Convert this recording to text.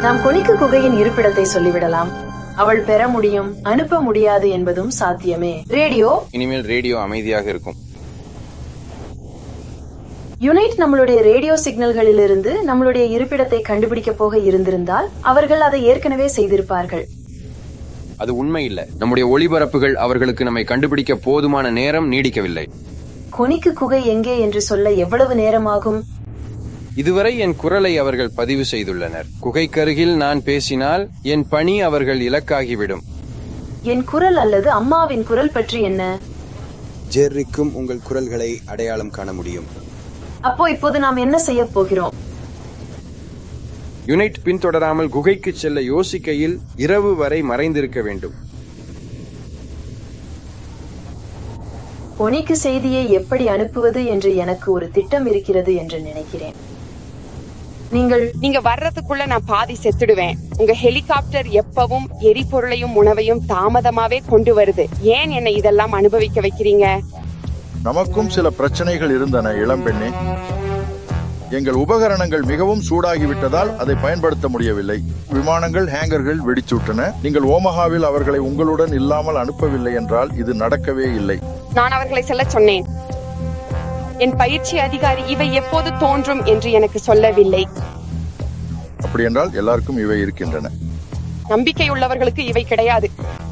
நாம் கொனிக்கு குகையின் இருப்பிடத்தை சொல்லிவிடலாம் அவள் பெற முடியும் அனுப்ப முடியாது என்பதும் சாத்தியமே ரேடியோ இனிமேல் ரேடியோ அமைதியாக இருக்கும் யுனைட் நம்மளுடைய ரேடியோ சிக்னல்களிலிருந்து நம்மளுடைய இருப்பிடத்தை கண்டுபிடிக்க போக இருந்திருந்தால் அவர்கள் அதை ஏற்கனவே செய்திருப்பார்கள் அது உண்மை இல்ல நம்முடைய ஒளிபரப்புகள் அவர்களுக்கு நம்மை கண்டுபிடிக்க போதுமான நேரம் நீடிக்கவில்லை கொனிக்கு குகை எங்கே என்று சொல்ல எவ்வளவு நேரமாகும் இதுவரை என் குரலை அவர்கள் பதிவு செய்துள்ளனர் குகைக்கருகில் நான் பேசினால் என் பணி அவர்கள் இலக்காகிவிடும் என் குரல் அல்லது அம்மாவின் குரல் பற்றி என்ன ஜெர்ரிக்கும் உங்கள் குரல்களை அடையாளம் காண முடியும் அப்போ இப்போது நாம் என்ன செய்ய போகிறோம் யுனைட் பின்தொடராமல் குகைக்கு செல்ல யோசிக்கையில் இரவு வரை மறைந்திருக்க வேண்டும் கொனிக்கு செய்தியை எப்படி அனுப்புவது என்று எனக்கு ஒரு திட்டம் இருக்கிறது என்று நினைக்கிறேன் நீங்கள் நீங்க வர்றதுக்குள்ள நான் பாதி செத்துடுவேன் உங்க ஹெலிகாப்டர் எப்பவும் எரிபொருளையும் உணவையும் தாமதமாவே கொண்டு வருது ஏன் என்னை இதெல்லாம் அனுபவிக்க வைக்கிறீங்க நமக்கும் சில பிரச்சனைகள் இருந்தன இளம்பெண்ணே எங்கள் உபகரணங்கள் மிகவும் சூடாகிவிட்டதால் அதை பயன்படுத்த முடியவில்லை விமானங்கள் ஹேங்கர்கள் வெடிச்சுட்டன நீங்கள் ஓமஹாவில் அவர்களை உங்களுடன் இல்லாமல் அனுப்பவில்லை என்றால் இது நடக்கவே இல்லை நான் அவர்களை செல்ல சொன்னேன் என் பயிற்சி அதிகாரி இவை எப்போது தோன்றும் என்று எனக்கு சொல்லவில்லை அப்படி என்றால் எல்லாருக்கும் இவை இருக்கின்றன நம்பிக்கை உள்ளவர்களுக்கு இவை கிடையாது